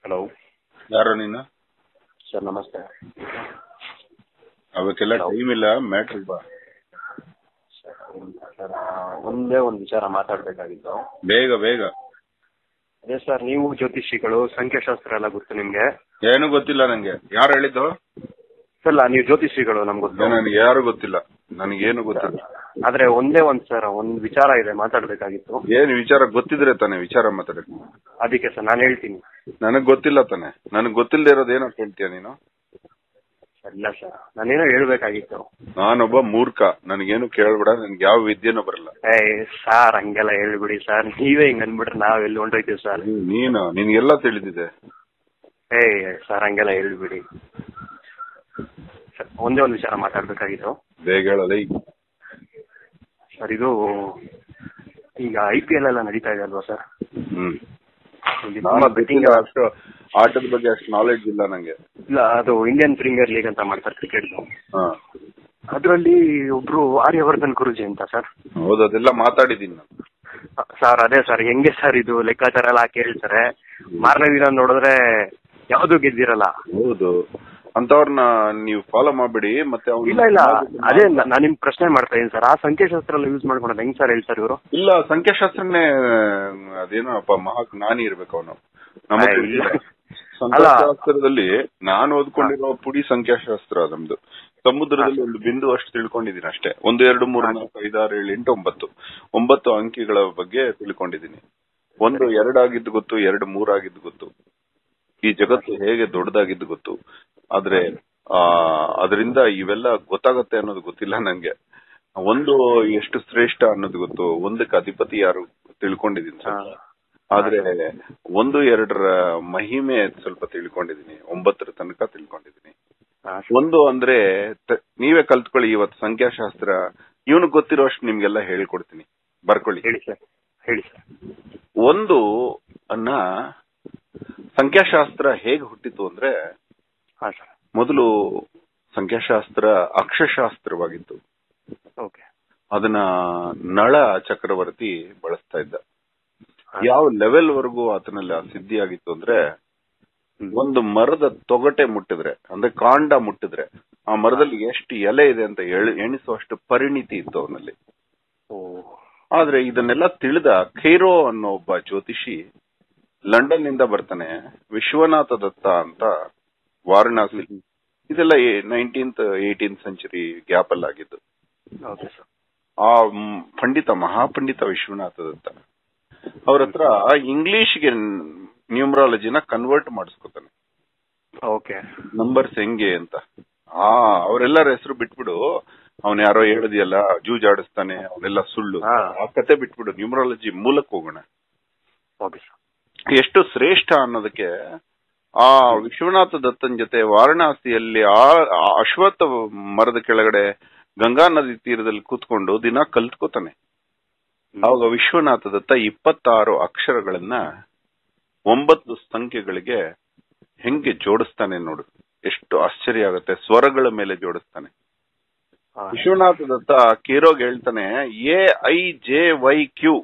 Hello ಯಾರು ನೀನು sir ನಮಸ್ತೆ ಅವಕ್ಕೆಲ್ಲ Hello. ಟೈಮ್ ಇಲ್ಲ ಮ್ಯಾಟ್ರ್ ಬಾ ಸರ್ ಸರ್ ಒಂದೇ ಒಂದು ವಿಚಾರ ಮಾತಾಡಬೇಕಾಗಿತ್ತು ಬೇಗ ಬೇಗ ಅದೇ ಸರ್ ನೀವು ಜ್ಯೋತಿಷಿಗಳು ಸಂಖ್ಯಾಶಾಸ್ತ್ರ ಎಲ್ಲ ಗೊತ್ತು ನಿಮಗೆ ಏನು ಗೊತ್ತಿಲ್ಲ ನಂಗೆ ಯಾರು ಹೇಳಿದ್ದು ಅಲ್ಲ ನೀವು ಜ್ಯೋತಿಷಿಗಳು ನಮ್ಗೆ ಗೊತ್ತು ನನಗೆ ಯಾರು ಗೊತ್ತಿಲ್ಲ ನನಗೇನು ಗೊತ್ತಿಲ್ಲ ಆದ್ರೆ ಒಂದೇ ಒಂದು ಸರ್ ಒಂದು ವಿಚಾರ ಇದೆ ಮಾತಾಡಬೇಕಾಗಿತ್ತು ಏನು ವಿಚಾರ ಗೊತ್ತಿದ್ರೆ ತಾನೆ ವಿಚಾರ ಮಾತಾಡಕ್ಕೆ ಅದಕ್ಕೆ ಸರ್ ನಾನು ಹೇಳ್ತೀನಿ ನನಗ್ ಗೊತ್ತಿಲ್ಲ ತಾನೆ ನನಗ್ ಗೊತ್ತಿಲ್ಲದೆ ಇರೋದು ಏನೋ ಕೇಳ್ತೀಯ ನೀನು ಇಲ್ಲ ಸರ್ ನಾನೇನೋ ಹೇಳ್ಬೇಕಾಗಿತ್ತು ನಾನೊಬ್ಬ ಮೂರ್ಖ ನನಗೇನು ಕೇಳ್ಬೇಡ ನನ್ಗೆ ಯಾವ ವಿದ್ಯೆನೂ ಬರಲ್ಲ ಏ ಸರ್ ಹಂಗೆಲ್ಲ ಹೇಳ್ಬಿಡಿ ಸರ್ ನೀವೇ ಹಿಂಗ್ ಅಂದ್ಬಿಟ್ರೆ ನಾವ್ ಎಲ್ಲಿ ಹೊಂಟೋಯ್ತೀವಿ ಸರ್ ನೀನು ನಿನ್ಗೆಲ್ಲ ತಿಳಿದಿದೆ ಏ ಸರ್ ಹಂಗೆಲ್ಲ ಹೇಳ್ಬಿಡಿ ಸರ್ ಒಂದೇ ಒಂದು ವಿಚಾರ ಮಾತಾಡ್ಬೇಕಾಗಿತ್ತು ಬೇಗ ಹೇಳಲ್ಲ ಈಗ ಸರ್ ಇದು ಈಗ ಐ ಪಿ ಎಲ್ ಎಲ್ಲ ನಡೀತಾ ಇದೆ ಅಲ್ವಾ ಸರ್ ಹ್ಮ್ ಇಲ್ಲಿ ನಾನು ತುಂಬಾ ಬೆಟ್ಟಿಂಗ್ ಗೊತ್ತಿಲ್ಲ ಅಷ್ಟು ಆಟದ ಬಗ್ಗೆ ಅಷ್ಟು ನಾಲೆಡ್ಜ್ ಇಲ್ಲ ನಂಗೆ ಇಲ್ಲ ಅದು ಇಂಡಿಯನ್ ಪ್ರೀಮಿಯರ್ ಲೀಗ್ ಅಂತ ಮಾಡ್ತಾರೆ ಕ್ರಿಕೆಟ್ ಹಾ ಅದರಲ್ಲಿ ಒಬ್ರು ಆರ್ಯವರ್ಧನ್ ಗುರುಜಿ ಅಂತ ಸರ್ ಹೌದು ಅದೆಲ್ಲ ಮಾತಾಡಿದ್ದೀನಿ ನಾನು ಸರ್ ಅದೇ ಸರ್ ಹೆಂಗೆ ಸರ್ ಇದು ಲೆಕ್ಕಾಚಾರ ಎಲ್ಲ ಹಾಕಿ ಹೇಳ್ತಾರೆ ಮಾರನೇ ದಿನ ನೋಡಿದ್ರೆ ಯಾವುದು ಗೆದ್ದಿರಲ್ಲ ಹೌದು ಅಂತವ್ರನ್ನ ನೀವು ಫಾಲೋ ಮಾಡ್ಬಿಡಿ ಮತ್ತೆ ಅವ್ನ ಇಲ್ಲ ಇಲ್ಲ ಅದೇ ನಾನು ನಿಮ್ ಪ್ರಶ್ನೆ ಮಾಡ್ತಾ ಇದೀನಿ ಸರ್ ಆ ಸಂಖ್ಯಾಶಾಸ್ತ್ರ ಎಲ್ಲ ಯೂಸ್ ಮಾಡ್ಕೊಂಡು ಹೆಂಗ್ ಸರ್ ಹೇಳ್ತಾರೆ ಇವರು ಇಲ್ಲ ಸಂಖ್ಯಾಶಾಸ್ತ್ರನೇ ಅದೇನೋಪ್ಪ ಮಹಾ ಜ್ಞಾನಿ ಇರ್ಬೇಕು ಅವನು ನಮಗೆ ಏ, ಇಲ್ಲ. ಸಂಖ್ಯಾಶಾಸ್ತ್ರದಲ್ಲಿ ನಾನು ಓದ್ಕೊಂಡಿರೋ ಪುಡಿ ಸಂಖ್ಯಾಶಾಸ್ತ್ರ ನಮ್ದು ಸಮುದ್ರದಲ್ಲಿ ಒಂದು ಬಿಂದು ಅಷ್ಟು ತಿಳ್ಕೊಂಡಿದ್ದೀನಿ ಅಷ್ಟೇ ಒಂದು ಎರಡು ಮೂರು ನಾಲ್ಕು ಐದಾರು ಏಳು ಎಂಟು ಒಂಬತ್ತು ಒಂಬತ್ತು ಅಂಕಿಗಳ ಬಗ್ಗೆ ತಿಳ್ಕೊಂಡಿದ್ದೀನಿ ಒಂದು ಎರಡಾಗಿದ್ದು ಗೊತ್ತು ಎರಡು ಮೂರಾಗಿದ್ದು ಗೊತ್ತು ಈ ಜಗತ್ತು ಹೇಗೆ ದೊಡ್ಡದಾಗಿದ್ದು ಗೊತ್ತು ಆದ್ರೆ ಆ ಅದರಿಂದ ಇವೆಲ್ಲ ಗೊತ್ತಾಗತ್ತೆ ಅನ್ನೋದು ಗೊತ್ತಿಲ್ಲ ನಂಗೆ ಒಂದು ಎಷ್ಟು ಶ್ರೇಷ್ಠ ಅನ್ನೋದು ಗೊತ್ತು ಒಂದಕ್ಕೆ ಅಧಿಪತಿ ಯಾರು ತಿಳ್ಕೊಂಡಿದ್ದೀನಿ ಸ್ವಲ್ಪ. ಆದ್ರೆ ಒಂದು ಎರಡರ ಮಹಿಮೆ ಸ್ವಲ್ಪ ತಿಳ್ಕೊಂಡಿದ್ದೀನಿ ಒಂಬತ್ತರ ತನಕ ತಿಳ್ಕೊಂಡಿದ್ದೀನಿ ಒಂದು ಅಂದ್ರೆ ತ- ನೀವೇ ಕಲ್ತ್ಕೊಳ್ಳಿ ಇವತ್ತು ಸಂಖ್ಯಾಶಾಸ್ತ್ರ ಇವನು ಗೊತ್ತಿರೋಷ್ಟು ನಿಮ್ಗೆಲ್ಲ ಹೇಳ್ಕೊಡ್ತೀನಿ ಬರ್ಕೊಳ್ಳಿ ಹೇಳಿ ಸರ್ ಹೇಳಿ ಸರ್ ಒಂದು ಅನ್ನ ಸಂಖ್ಯಾಶಾಸ್ತ್ರ ಹೇಗೆ ಹುಟ್ಟಿತು ಅಂದ್ರೆ ಹಾ ಸರ್ ಮೊದಲು ಸಂಖ್ಯಾಶಾಸ್ತ್ರ ಅಕ್ಷಶಾಸ್ತ್ರವಾಗಿತ್ತು ಓಕೆ ಅದನ್ನ ನಳ ಚಕ್ರವರ್ತಿ ಬಳಸ್ತಾ ಇದ್ದ ಯಾವ ಲೆವೆಲ್ ವರೆಗೂ ಆತನಲ್ಲಿ ಆ ಸಿದ್ಧಿ ಆಗಿತ್ತು ಅಂದ್ರೆ ಒಂದು ಮರದ ತೊಗಟೆ ಮುಟ್ಟಿದ್ರೆ ಅಂದ್ರೆ ಕಾಂಡ ಮುಟ್ಟಿದ್ರೆ ಆ ಮರದಲ್ಲಿ ಎಷ್ಟು ಎಲೆ ಇದೆ ಅಂತ ಎಳ್- ಎಣಿಸುವಷ್ಟು ಪರಿಣಿತಿ ಇತ್ತು ಅವನಲ್ಲಿ ಓ ಆದ್ರೆ ಇದನ್ನೆಲ್ಲ ತಿಳಿದ ಖೈರೋ ಅನ್ನೋ ಒಬ್ಬ ಜ್ಯೋತಿಷಿ ಲಂಡನ್ ನಿಂದ ಬರ್ತಾನೆ ವಿಶ್ವನಾಥ ದತ್ತ ಅಂತ ವಾರಣಾಸಿ ಇದೆಲ್ಲ ನೈನ್ಟೀನ್ತ್ ಏಯ್ಟೀನ್ತ್ ಸೆಂಚುರಿ ಗ್ಯಾಪ್ ಅಲ್ಲಿ ಆಗಿದ್ದು ಓಕೆ ಸರ್ ಆ ಮ್, ಪಂಡಿತ ಮಹಾಪಂಡಿತ ವಿಶ್ವನಾಥ ದತ್ತ ಅವ್ರ ಹತ್ರ ಇಂಗ್ಲಿಷ್ಗೆ ನ್ಯೂಮರಾಲಜಿನ ಕನ್ವರ್ಟ್ ಮಾಡಿಸ್ಕೊತಾನೆ ಓಕೆ ನಂಬರ್ಸ್ ಹೆಂಗೆ ಅಂತ ಆ ಅವರೆಲ್ಲರ ಹೆಸರು ಬಿಟ್ಬಿಡು ಅವನ್ ಯಾರೋ ಹೇಳಿದೆಯಲ್ಲ ಜೂಜಾಡಿಸ್ತಾನೆ ಅವನೆಲ್ಲ ಸುಳ್ಳು ಹಾ. ಆ ಕತೆ ಬಿಟ್ಬಿಡು ನ್ಯೂಮರಾಲಜಿ ಮೂಲಕ್ಕೆ ಹೋಗೋಣ ಓಕೆ ಸರ್ ಎಷ್ಟು ಶ್ರೇಷ್ಠ ಅನ್ನೋದಕ್ಕೆ ಆ ವಿಶ್ವನಾಥ ದತ್ತನ್ ಜೊತೆ ವಾರಣಾಸಿಯಲ್ಲಿ ಆ ಆ ಅಶ್ವತ್ಥ ಮರದ ಕೆಳಗಡೆ ಗಂಗಾ ನದಿ ತೀರದಲ್ಲಿ ಕೂತ್ಕೊಂಡು ದಿನ ಕಲ್ತ್ಕೋತಾನೆ ಅವಾಗ ವಿಶ್ವನಾಥ ದತ್ತ ಇಪ್ಪತ್ತಾರು ಅಕ್ಷರಗಳನ್ನ ಒಂಬತ್ತು ಸಂಖ್ಯೆಗಳಿಗೆ ಹೆಂಗೆ ಜೋಡಿಸ್ತಾನೆ ನೋಡು ಎಷ್ಟು ಆಶ್ಚರ್ಯ ಆಗುತ್ತೆ ಸ್ವರಗಳ ಮೇಲೆ ಜೋಡಿಸ್ತಾನೆ ಹಾ. ವಿಶ್ವನಾಥ ದತ್ತ ಕೀರೋಗ್ ಹೇಳ್ತಾನೆ A I J Y Q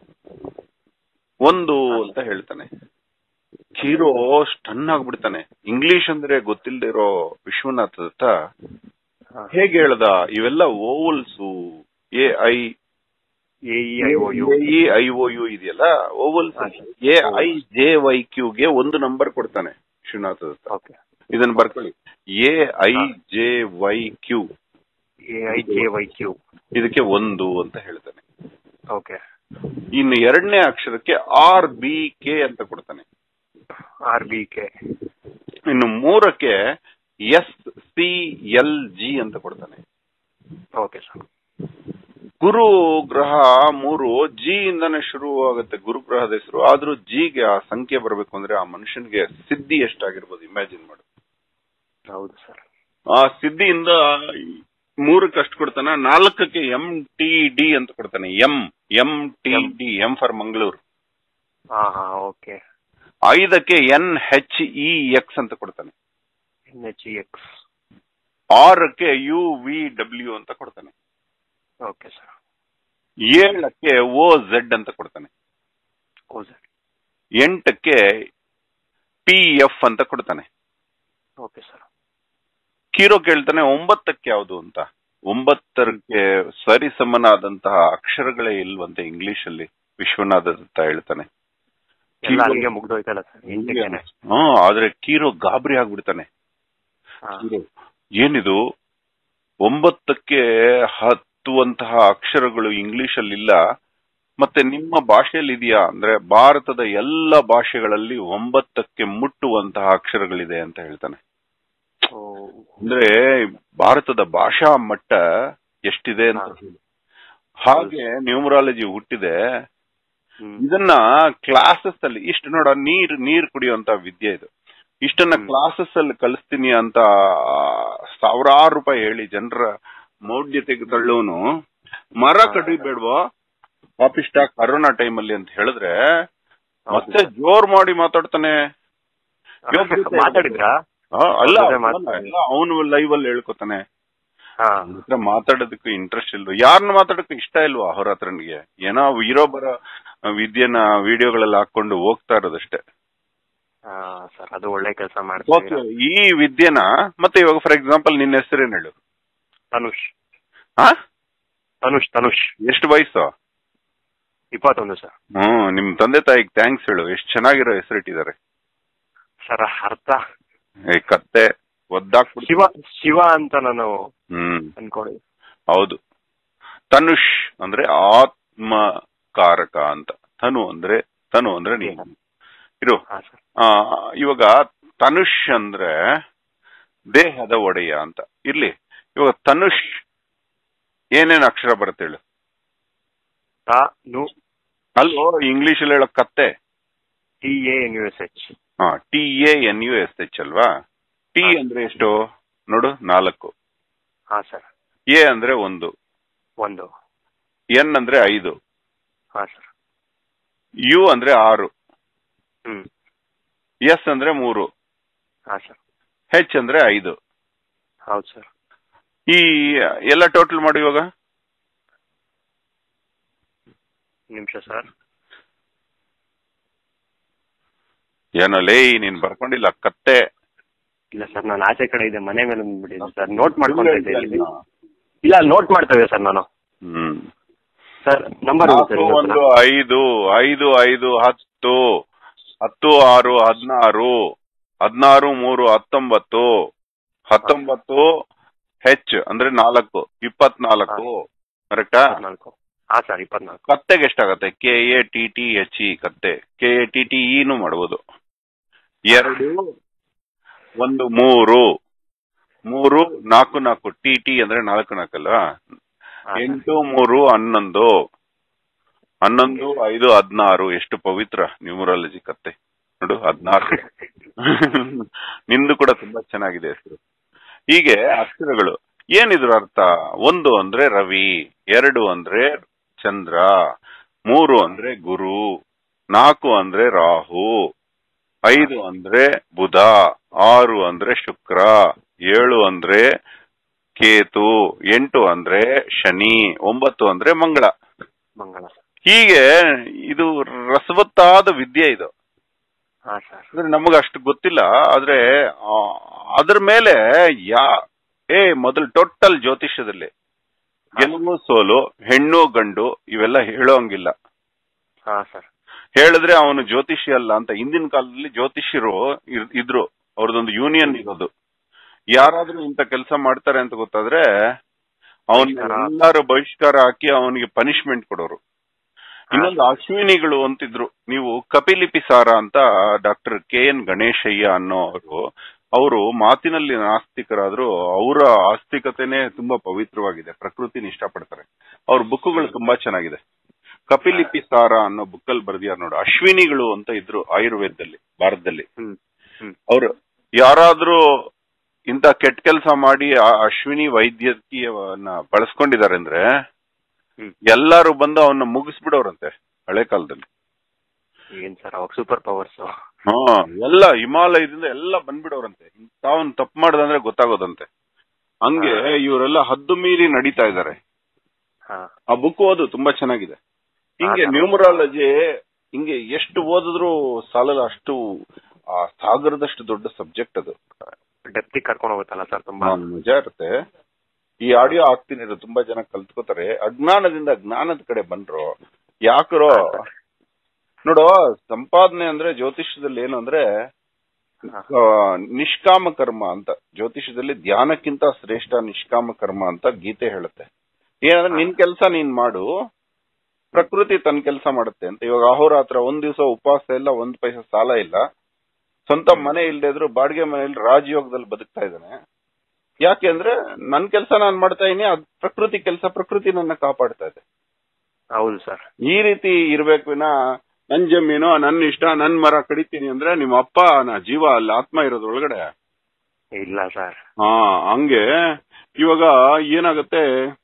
ಒಂದು ಅಂತ ಹೇಳ್ತಾನೆ ಕೀರೋ ಸ್ಟನ್ ಆಗ್ಬಿಡ್ತಾನೆ ಇಂಗ್ಲಿಷ್ ಅಂದ್ರೆ ಗೊತ್ತಿಲ್ದಿರೋ ವಿಶ್ವನಾಥ ದತ್ತ ಹಾ. ಹೇಗೆ ಹೇಳ್ದ ಇವೆಲ್ಲ vowels A I A E I O U A I O U ಇದೆಯಲ್ಲ ಓವಲ್ಸ್ ಹಾ. ಎ ಐ ಜೆ ವೈ ಕ್ಯೂಗೆ ಒಂದು ನಂಬರ್ ಕೊಡ್ತಾನೆ ವಿಶ್ವನಾಥ ದತ್ತ ಓಕೆ ಇದನ್ನ ಬರ್ಕೊಳ್ಳಿ A I J Y Q A I J Y Q ಇದಕ್ಕೆ ಒಂದು ಅಂತ ಹೇಳ್ತಾನೆ ಓಕೆ ಇನ್ನು ಎರಡನೇ ಅಕ್ಷರಕ್ಕೆ ಆರ್ ಬಿ ಕೆ ಅಂತ ಕೊಡ್ತಾನೆ ಆರ್ ಬಿ ಕೆ ಇನ್ನು ಮೂರಕ್ಕೆ ಎಸ್ ಸಿ ಎಲ್ ಜಿ ಅಂತ ಕೊಡ್ತಾನೆ ಓಕೆ ಸರ್ ಗುರು ಗ್ರಹ ಮೂರು ಜಿ ಇಂದಾನೆ ಶುರು ಆಗುತ್ತೆ ಗುರು ಗ್ರಹದ ಹೆಸರು ಆದ್ರೂ ಜಿಗೆ ಆ ಸಂಖ್ಯೆ ಬರಬೇಕು ಅಂದ್ರೆ ಆ ಮನುಷ್ಯನಿಗೆ ಸಿದ್ಧಿ ಎಷ್ಟಾಗಿರ್ಬೋದು ಇಮ್ಯಾಜಿನ್ ಮಾಡು ಹೌದು ಸರ್ ಆ ಸಿದ್ಧಿಯಿಂದ ಮೂರಕ್ಕೆ ಅಷ್ಟು ಕೊಡ್ತಾನೆ ನಾಲ್ಕಕ್ಕೆ ಎಂ ಟಿ ಡಿ ಅಂತ ಕೊಡ್ತಾನೆ M M T D M for Mangaluru ಹಾ ಹಾ ಓಕೆ ಐದಕ್ಕೆ ಎನ್ ಹೆಚ್ ಇ ಎಕ್ಸ್ ಅಂತ ಕೊಡ್ತಾನೆ ಎನ್ ಎಚ್ ಇ ಎಕ್ಸ್ ಆರಕ್ಕೆ ಯು ವಿ ಡಬ್ಲ್ಯೂ ಅಂತ ಕೊಡ್ತಾನೆ ಓಕೆ ಸರ್ ಏಳಕ್ಕೆ ಓ ಝೆಡ್ ಅಂತ ಕೊಡ್ತಾನೆ ಓ ಸರ್ ಎಂಟಕ್ಕೆ ಪಿ ಎಫ್ ಅಂತ ಕೊಡ್ತಾನೆ ಓಕೆ ಸರ್ ಕೀರೋ ಕೇಳ್ತಾನೆ ಒಂಬತ್ತಕ್ಕೆ ಯಾವುದು ಅಂತ ಒಂಬತ್ತರಕ್ಕೆ ಸರಿಸಮನಾದಂತಹ ಅಕ್ಷರಗಳೇ ಇಲ್ವಂತೆ ಇಂಗ್ಲಿಷ್ ಅಲ್ಲಿ ವಿಶ್ವನಾಥ ದತ್ತ ಹೇಳ್ತಾನೆ ಎಲ್ಲ ಕೀರೋ- ಅಲ್ಲಿಗೆ ಮುಗ್ದೋಯ್ತಲ್ಲ ಸರ್ ಎಂಟಕ್ಕೇನೆ ಹ್ಮ್ ಆದ್ರೆ ಕೀರೋ ಗಾಬರಿ ಆಗ್ಬಿಡ್ತಾನೆ ಹಾ. ಏನಿದು ಒಂಬತ್ತಕ್ಕೆ ಹತ್ತುವಂತಹ ಅಕ್ಷರಗಳು ಇಂಗ್ಲಿಷ್ ಅಲ್ಲಿ ಇಲ್ಲ ಮತ್ತೆ ನಿಮ್ಮ ಭಾಷೆಯಲ್ಲಿ ಇದೆಯಾ ಅಂದ್ರೆ ಭಾರತದ ಎಲ್ಲ ಭಾಷೆಗಳಲ್ಲಿ ಒಂಬತ್ತಕ್ಕೆ ಮುಟ್ಟುವಂತಹ ಅಕ್ಷರಗಳಿದೆ ಅಂತ ಹೇಳ್ತಾನೆ ಓ, ಅಂದ್ರೆ ಭಾರತದ ಭಾಷಾ ಮಟ್ಟ ಎಷ್ಟಿದೆ ಅಂತ ಹಾ. ಹೇಳಿ. ಹಾಗೆ ನ್ಯೂಮರಾಲಜಿ ಹುಟ್ಟಿದೆ ಹ್ಮ್. ಇದನ್ನ ಕ್ಲಾಸಸ್ ಅಲ್ಲಿ ಇಷ್ಟು ನೋಡ ನೀರ್ ನೀರ್ ಕುಡಿಯುವಂತ ವಿದ್ಯೆ ಇದು ಇಷ್ಟನ್ನ ಹ್ಮ್. ಕ್ಲಾಸಸ್ ಅಲ್ಲಿ ಕಲಿಸ್ತೀನಿ ಅಂತ ಸಾವಿರಾರು ರೂಪಾಯಿ ಹೇಳಿ ಜನರ ಮೌಢ್ಯತೆಗೆ ತಳ್ಳೋನು ಮರ ಹಾ. ಕಡಿಬೇಡ್ವೋ ಪಾಪಿಷ್ಟ ಕರೋನಾ ಟೈಮ್ ಅಲ್ಲಿ ಅಂತ ಹೇಳಿದ್ರೆ ಹೌದು ಮತ್ತೆ ಸರ್. ಜೋರ್ ಮಾಡಿ ಮಾತಾಡ್ತಾನೆ ಯೋಗ್ಯತೆ- ಮಾತಾಡಿದ್ರಾ ಆ, ಅಲ್ಲ ಅವ್ರ ಜೊತೆ ಮಾತಾಡಿ. ಅವನು ಲೈವ್ ಅಲ್ಲಿ ಹೇಳ್ಕೊತಾನೆ ಹಾ ಅವ್ನ್ ಹತ್ರ ಮಾತಾಡೋದಕ್ಕೂ ಇಂಟ್ರೆಸ್ಟ್ ಇಲ್ವ ಯಾರನ್ನ ಮಾತಾಡೋಕೆ ಇಷ್ಟ ಇಲ್ವಾ ಅವ್ರ ಹತ್ರನಿಗೆ ಏನೋ ಇರೋ ಬರೋ ವಿದ್ಯೆನ ವಿಡಿಯೋಗಳಲ್ಲಿ ಹಾಕೊಂಡು ಹೋಗ್ತಾ ಇರೋದಷ್ಟೇ ಹಾ ಸರ್ ಅದು ಒಳ್ಳೆ ಕೆಲಸ ಓಕೆ ಮಾಡ್ತೀವಿ ಈ ವಿದ್ಯೆನ ಮತ್ತೆ ಇವಾಗ ಫಾರ್ ಎಕ್ಸಾಂಪಲ್ ನಿನ್ನ ಹೆಸರೇನು ಹೇಳು ತನುಷ್ ಹಾ ತನುಷ್ ತನುಷ್ ಎಷ್ಟು ವಯಸ್ಸು ಇಪ್ಪತ್ತೊಂದು ಸರ್ ಹ್ಮ್ ನಿಮ್ ತಂದೆ ತಾಯಿಗೆ ಥ್ಯಾಂಕ್ಸ್ ಹೇಳು ಎಷ್ಟು ಚೆನ್ನಾಗಿರೋ ಹೆಸರಿಟ್ಟಿದ್ದಾರೆ ಸರ್ ಅರ್ಥ ಏ ಕತ್ತೆ ಒದ್ದಾಕ್ಬಿಡ್ತು ಶಿವ ಶಿವ ಅಂತ ನಾನು ಹ್ಮ್ ಅನ್ಕೊಳ್ಳಿ ಹೌದು ತನುಷ್ ಅಂದ್ರೆ ಆತ್ಮಕಾರಕ ಅಂತ ತನು ಅಂದ್ರೆ ತನು ಅಂದ್ರೆ ನೀನು ಇರು ಹಾ ಸರ್ ಆ, ಇವಾಗ ತನುಷ್ ಅಂದ್ರೆ ದೇಹದ ಒಡೆಯ ಅಂತ ಇರ್ಲಿ ಇವಾಗ ತನುಷ್ ಏನೇನ್ ಅಕ್ಷರ ಬರುತ್ತೆ ಹೇಳು ತ ನು ಅಲ್ಲೋ ಇಂಗ್ಲಿಷ್ ಅಲ್ಲಿ ಹೇಳೋ ಕತ್ತೆ T A N U S H ಹಾ T A N U S H ಅಲ್ವಾ ಟಿ ಹಾ. ಅಂದ್ರೆ ಎಷ್ಟು ನೋಡು ನಾಲ್ಕು ಹಾ ಸರ್ ಎ ಅಂದ್ರೆ ಒಂದು ಒಂದು ಎನ್ ಅಂದ್ರೆ ಐದು ಹಾ ಸರ್ ಯು ಅಂದ್ರೆ ಆರು ಹ್ಮ್ ಎಸ್ ಅಂದ್ರೆ ಮೂರು ಹಾ ಸರ್ ಹೆಚ್ ಅಂದ್ರೆ ಐದು ಹೌದು ಸರ್ ಈ ಎಲ್ಲ ಟೋಟಲ್ ಮಾಡಿ ಇವಾಗ ನಿಮಿಷ ಸರ್ ಏನೋ ಲೇ ನೀನ್ ಬರ್ಕೊಂಡಿಲ್ಲ ಕತ್ತೆ ಇಲ್ಲ ಸರ್ ನಾನು ಆಚೆ ಕಡೆ ಇದೆ ಮನೆ ಮೇಲೆ ಬಂದ್ಬಿಟ್ಟಿದ್ದೀನಿ ಸರ್ ನೋಟ್ ಮಾಡ್ಕೊಂತ ಇದ್ದೆ ಇಲ್ಲಿ. ಇಲ್ಲ ನೋಟ್ ಮಾಡ್ತಾ ಇದ್ದೆ ಸರ್ ನಾನು ಹ್ಮ್ ಸರ್ ನಂಬರ್ ಇದೆ ಸರ್ ನಾಲ್ಕು ಒಂದು ಐದು ಐದು ಐದು ಹತ್ತು ಹತ್ತು ಆರು ಹದಿನಾರು ಹದಿನಾರು ಮೂರು ಹತ್ತೊಂಬತ್ತು ಹತ್ತೊಂಬತ್ತು ಹೆಚ್ ಅಂದ್ರೆ ನಾಲ್ಕು ಇಪ್ಪತ್ನಾಲ್ಕು ಕರೆಕ್ಟಾ ಇಪ್ಪತ್ನಾಲ್ಕು ಹಾ ಸರ್ ಇಪ್ಪತ್ನಾಲ್ಕು ಕತ್ತೆಗೆ ಎಷ್ಟಾಗತ್ತೆ K A T T H E ಕತ್ತೆ ಕೆ ಎ ಟಿ ಟಿ ಇನು ಮಾಡ್ಬೋದು ಎರಡು ಒಂದು ಮೂರು ಮೂರು ನಾಲ್ಕು ನಾಲ್ಕು ಟಿ ಟಿ ಅಂದ್ರೆ ನಾಲ್ಕು ನಾಲ್ಕಲ್ವಾ ಹಾ, ಸರ್. ಎಂಟು ಮೂರು ಹನ್ನೊಂದು ಹನ್ನೊಂದು ಐದು ಹದಿನಾರು ಎಷ್ಟು ಪವಿತ್ರ ನ್ಯೂಮರಾಲಜಿ ಕತ್ತೆ ನೋಡು ಹದಿನಾರು ನಿಂದು ಕೂಡ ತುಂಬಾ ಚೆನ್ನಾಗಿದೆ ಹೆಸರು ಹೀಗೆ ಅಕ್ಷರಗಳು ಏನಿದ್ರ ಅರ್ಥ ಒಂದು ಅಂದ್ರೆ ರವಿ ಎರಡು ಅಂದ್ರೆ ಚಂದ್ರ ಮೂರು ಅಂದ್ರೆ ಗುರು ನಾಲ್ಕು ಅಂದ್ರೆ ರಾಹು ಐದು ಅಂದ್ರೆ ಬುಧ ಆರು ಅಂದ್ರೆ ಶುಕ್ರ ಏಳು ಅಂದ್ರೆ ಕೇತು ಎಂಟು ಅಂದ್ರೆ ಶನಿ ಒಂಬತ್ತು ಅಂದ್ರೆ ಮಂಗಳ ಮಂಗಳ ಸರ್ ಹೀಗೆ ಇದು ರಸವತ್ತಾದ ವಿದ್ಯೆ ಇದು ಹಾ ಸರ್ ಅಂದ್ರೆ ನಮಗ ಅಷ್ಟು ಗೊತ್ತಿಲ್ಲ ಆದ್ರೆ ಆ, ಅದ್ರ ಮೇಲೆ ಯಾ ಏ ಮೊದಲು ಟೋಟಲ್ ಜ್ಯೋತಿಷ್ಯದಲ್ಲಿ ಗೆಲುವು ಸೋಲು ಹೆಣ್ಣು ಗಂಡು ಇವೆಲ್ಲ ಹೇಳೋಂಗಿಲ್ಲ ಹಾ ಸರ್ ಹೇಳಿದ್ರೆ ಅವನು ಜ್ಯೋತಿಷಿ ಅಲ್ಲ ಅಂತ ಹಿಂದಿನ ಕಾಲದಲ್ಲಿ ಜ್ಯೋತಿಷ್ಯರು ಇರ್- ಇದ್ರು ಅವ್ರದೊಂದು ಯೂನಿಯನ್ ಇರೋದು ಯಾರಾದ್ರೂ ಇಂತ ಕೆಲಸ ಮಾಡ್ತಾರೆ ಅಂತ ಗೊತ್ತಾದ್ರೆ ಅವನ್ ಬಹಿಷ್ಕಾರ. ಎಲ್ಲಾರು ಬಹಿಷ್ಕಾರ ಹಾಕಿ ಅವನಿಗೆ ಪನಿಷ್ಮೆಂಟ್ ಕೊಡೋರು ಇನ್ನೊಂದು ಅಶ್ವಿನಿಗಳು ಅಂತಿದ್ರು ನೀವು ಕಪಿಲಿಪಿ ಸಾರ ಅಂತ ಡಾಕ್ಟರ್ ಕೆ ಎನ್ ಗಣೇಶಯ್ಯ ಅನ್ನೋರು ಅವರು ಮಾತಿನಲ್ಲಿ ನಾಸ್ತಿಕರಾದ್ರೂ ಅವರ ಆಸ್ತಿಕತೆನೇ ತುಂಬಾ ಪವಿತ್ರವಾಗಿದೆ ಪ್ರಕೃತಿನ ಇಷ್ಟಪಡ್ತಾರೆ ಅವ್ರ ಬುಕ್ಗಳು ತುಂಬಾ ಚೆನ್ನಾಗಿದೆ ಕಪಿಲಿಪಿ ಸಾರ ಅನ್ನೋ ಬುಕ್ಕಲ್ಲಿ ಬರ್ದಿಯಾರ ನೋಡು ಅಶ್ವಿನಿಗಳು ಅಂತ ಇದ್ರು ಆಯುರ್ವೇದದಲ್ಲಿ ಭಾರತದಲ್ಲಿ ಹ್ಮ್ ಹ್ಮ್ ಅವ್ರು ಯಾರಾದ್ರೂ ಇಂತ ಕೆಟ್ಟ ಕೆಲಸ ಮಾಡಿ ಆ ಅಶ್ವಿನಿ ವೈದ್ಯಕೀಯವನ್ನ ಬಳಸ್ಕೊಂಡಿದ್ದಾರೆ ಅಂದ್ರೆ ಹ್ಮ್. ಎಲ್ಲಾರು ಬಂದು ಅವನ್ನ ಮುಗಿಸ್ಬಿಡೋರಂತೆ ಹಳೆ ಕಾಲದಲ್ಲಿ ಏನ್ ಸರ್ ಅವಾಗ ಸೂಪರ್ ಪವರ್ಸ್ ಹಾ ಎಲ್ಲ ಹಿಮಾಲಯದಿಂದ ಎಲ್ಲ ಬಂದ್ಬಿಡೋರಂತೆ ತಾವನ್ ತಪ್ಪು ಮಾಡ್ದಂದ್ರೆ ಗೊತ್ತಾಗೋದಂತೆ ಹಂಗೆ ಇವರೆಲ್ಲ ಹದ್ದು ಮೀರಿ ನಡೀತಾ ಇದ್ದಾರೆ ಹಾ ಆ ಬುಕ್ ಓದು ತುಂಬಾ ಚೆನ್ನಾಗಿದೆ ಹಿಂಗೆ ಹಾ, ಹಾ. ನ್ಯೂಮರಾಲಜಿ ಹಿಂಗೆ ಎಷ್ಟು ಓದಿದ್ರು ಸಾಲಲ್ಲ ಅಷ್ಟು ಆ ಸಾಗರದಷ್ಟು ದೊಡ್ಡ ಸಬ್ಜೆಕ್ಟ್ ಅದು ಡೆಪ್ತಿಗೆ ಕರ್ಕೊಂಡು ಹೋಗುತ್ತಲ್ಲ ಸರ್ ತುಂಬಾ ನಾನ್ ಮಜಾ ಇರುತ್ತೆ ಈ ಆಡಿಯೋ ಹಾಕ್ತೀನಿ ಇದು ತುಂಬಾ ಜನ ಕಲ್ತ್ಕೋತಾರೆ ಅಜ್ಞಾನದಿಂದ ಜ್ಞಾನದ ಕಡೆ ಬಂದ್ರು ಯಾಕರೋ ನೋಡು ಸಂಪಾದನೆ ಅಂದ್ರೆ ಜ್ಯೋತಿಷ್ಯದಲ್ಲಿ ಏನು ಅಂದ್ರೆ ಹಾ. ಆ, ನಿಷ್ಕಾಮ ಕರ್ಮ ಅಂತ ಜ್ಯೋತಿಷದಲ್ಲಿ ಧ್ಯಾನಕ್ಕಿಂತ ಶ್ರೇಷ್ಠ ನಿಷ್ಕಾಮ ಕರ್ಮ ಅಂತ ಗೀತೆ ಹೇಳುತ್ತೆ ಏನಂದ್ರೆ ನಿನ್ ಕೆಲಸ ನೀನ್ ಮಾಡು ಪ್ರಕೃತಿ ತನ್ನ ಕೆಲಸ ಮಾಡುತ್ತೆ ಅಂತ ಇವಾಗ ಅಹೋರಾತ್ರ ಒಂದ್ ದಿವಸ ಉಪವಾಸ ಇಲ್ಲ ಒಂದ್ ಪೈಸೆ ಸಾಲ ಇಲ್ಲ ಸ್ವಂತ ಮನೆ ಇಲ್ಲದೆ ಇದ್ರು ಬಾಡಿಗೆ ಮನೆಯಲ್ಲಿ ರಾಜಯೋಗದಲ್ಲಿ ಬದುಕ್ತಾ ಇದ್ದಾನೆ ಯಾಕೆ ಅಂದ್ರೆ ನನ್ ಕೆಲಸ ನಾನ್ ಮಾಡ್ತಾ ಇದೀನಿ ಅದ್ ಪ್ರಕೃತಿ ಕೆಲಸ ಪ್ರಕೃತಿ ನನ್ನ ಕಾಪಾಡ್ತಾ ಇದೆ ಹೌದು ಸರ್ ಈ ರೀತಿ ಇರ್ಬೇಕು ವಿನ ನನ್ ಜಮೀನು ನನ್ ಇಷ್ಟ ನನ್ ಮರ ಕಡಿತೀನಿ ಅಂದ್ರೆ ನಿಮ್ಮ ಅಪ್ಪ ನಾ ಜೀವ ಅಲ್ಲಿ ಆತ್ಮ ಇರೋದ್ ಒಳಗಡೆ ಇಲ್ಲ ಸರ್ ಹಾ ಹಂಗೆ ಇವಾಗ ಏನಾಗುತ್ತೆ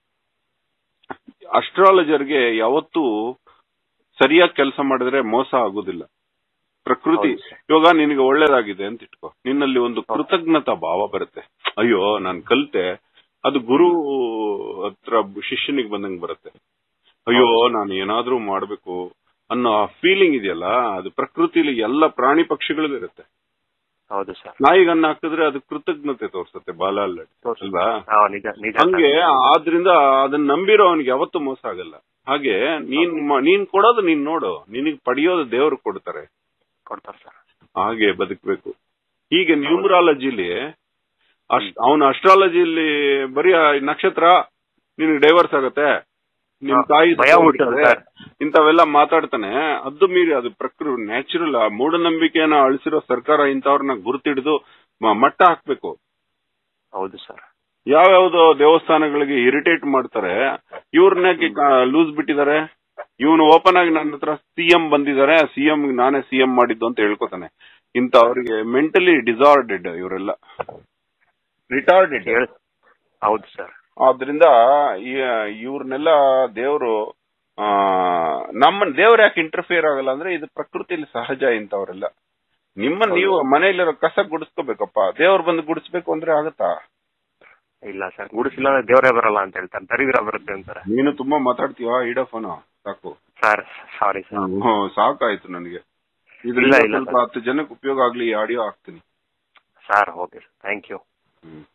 ಅಸ್ಟ್ರಾಲಜರ್ಗೆ ಯಾವತ್ತೂ ಸರಿಯಾಗಿ ಕೆಲಸ ಮಾಡಿದ್ರೆ ಮೋಸ ಆಗುದಿಲ್ಲ ಪ್ರಕೃತಿ ಹೌದು ಸರ್. ಇವಾಗ ನಿನಗೆ ಒಳ್ಳೇದಾಗಿದೆ ಅಂತ ಇಟ್ಕೋ ನಿನ್ನಲ್ಲಿ ಒಂದು ಕೃತಜ್ಞತಾ ಭಾವ ಬರುತ್ತೆ ಅಯ್ಯೋ ನಾನ್ ಕಲ್ತೆ ಅದು ಗುರು ಹತ್ರ ಶಿಷ್ಯನಿಗೆ ಬಂದಂಗ್ ಬರುತ್ತೆ ಅಯ್ಯೋ ನಾನು ಏನಾದ್ರೂ ಮಾಡ್ಬೇಕು ಅನ್ನೋ ಫೀಲಿಂಗ್ ಇದೆಯಲ್ಲ ಅದು ಪ್ರಕೃತಿಲಿ ಎಲ್ಲ ಪ್ರಾಣಿ ಪಕ್ಷಿಗಳಿಗೂ ಇರುತ್ತೆ ಹೌದು ಸರ್ ನಾಯಿಗೆ ಅನ್ನ ಹಾಕಿದ್ರೆ ಅದು ಕೃತಜ್ಞತೆ ತೋರಿಸುತ್ತೆ ಬಾಲ ಅಲ್ಲ ಅಲ್ವಾ ಹಾ ನಿಜ ನಿಜ ಸರ್. ಹಂಗೆ ಆದ್ರಿಂದ ಅದನ್ನ ನಂಬಿರೋ ಅವನಿಗೆ ಯಾವತ್ತೂ ಮೋಸ ಆಗಲ್ಲ ಹಾಗೆ ನೀನ್ ಮ- ನೀನ್ ಕೊಡೋದು ನೀನ್ ನೋಡು ನಿನಗ್ ಪಡೆಯೋದು ದೇವ್ರು ಕೊಡ್ತಾರೆ ಕೊಡ್ತಾರೆ ಸರ್ ಹಾಗೆ ಬದುಕ್ಬೇಕು ಹೀಗೆ ನ್ಯೂಮರಾಲಜಿಲಿ ಅವನ ಅಸ್ಟ್ರಾಲಜಿಲಿ ಬರೀ ಆ ನಕ್ಷತ್ರ ನಿನಗೆ ಡೈವರ್ಸ್ ಆಗತ್ತೆ ನಿಮ್ ಹಾ, ತಾಯಿ ಭಯ ಹುಟ್ಟುತ್ತೆ ಸರ್. ಇಂಥವೆಲ್ಲ ಮಾತಾಡ್ತಾನೆ ಅದು ಮೀರಿ ಅದು ಪ್ರಕೃತಿ ನ್ಯಾಚುರಲ್ ಮೂಢನಂಬಿಕೆಯನ್ನ ಅಳಿಸಿರೋ ಸರ್ಕಾರ ಇಂಥವ್ರನ್ನ ಗುರುತಿಡಿದು ಮ- ಮಟ್ಟ ಹಾಕ್ಬೇಕು ಹೌದು ಸರ್ ಯಾವ್ಯಾವ್ದೋ ದೇವಸ್ಥಾನಗಳಿಗೆ ಇರಿಟೇಟ್ ಮಾಡ್ತಾರೆ ಇವ್ರನ್ನ ಲೂಸ್ ಬಿಟ್ಟಿದ್ದಾರೆ ಇವನು ಓಪನ್ ಆಗಿ ನನ್ನ ಹತ್ರ ಸಿಎಂ ಬಂದಿದ್ದಾರೆ ಸಿಎಂ ನಾನೇ ಸಿಎಂ ಮಾಡಿದ್ದು ಅಂತ ಹೇಳ್ಕೊತಾನೆ ಇಂಥವ್ರಿಗೆ ಮೆಂಟಲಿ ಡಿಸಾರ್ಡೆಡ್ ಇವರೆಲ್ಲ ರಿಟಾರ್ಡೆಡ್ ಹೇಳ್ ಹೌದು ಸರ್ ಆದ್ರಿಂದ ಇವ್ರನ್ನೆಲ್ಲ ದೇವರು ಆ ನಮ್ಮ ದೇವ್ರ ಯಾಕೆ ಇಂಟರ್ಫಿಯರ್ ಆಗಲ್ಲ ಅಂದ್ರೆ ಇದು ಪ್ರಕೃತಿಲಿ ಸಹಜ ಇಂಥವ್ರೆಲ್ಲ ನಿಮ್ಮ ನೀವು ಮನೆಯಲ್ಲಿರೋ ಕಸ ಗುಡಿಸ್ಕೋಬೇಕಪ್ಪ ದೇವ್ರು ಬಂದು ಗುಡಿಸ್ಬೇಕು ಅಂದ್ರೆ ಆಗತ್ತಾ ಇಲ್ಲ ಸರ್ ಗುಡಿಸಿಲ್ಲ ಅಂದ್ರೆ ದೇವರೇ ಬರಲ್ಲ ಅಂತ ಹೇಳ್ತಾರೆ ದರಿದ್ರ ಬರುತ್ತೆ ಅಂತಾರೆ ನೀನು ತುಂಬಾ ಮಾತಾಡ್ತೀವ ಇಡೋ ಫೋನ್ ಸಾಕು ಸರ್ ಸಾರಿ ಸರ್ ಹ್ಮ್, ಸಾಕಾಯ್ತು ನನಗೆ ಇಲ್ಲ, ಇದರಿಂದ ಇಲ್ಲ ಸ್ವಲ್ಪ ಸರ್. ಹತ್ತು ಜನಕ್ಕೆ ಉಪಯೋಗ ಆಗ್ಲಿ ಈ ಆಡಿಯೋ ಹಾಕ್ತೀನಿ sir okay sir thank you hmm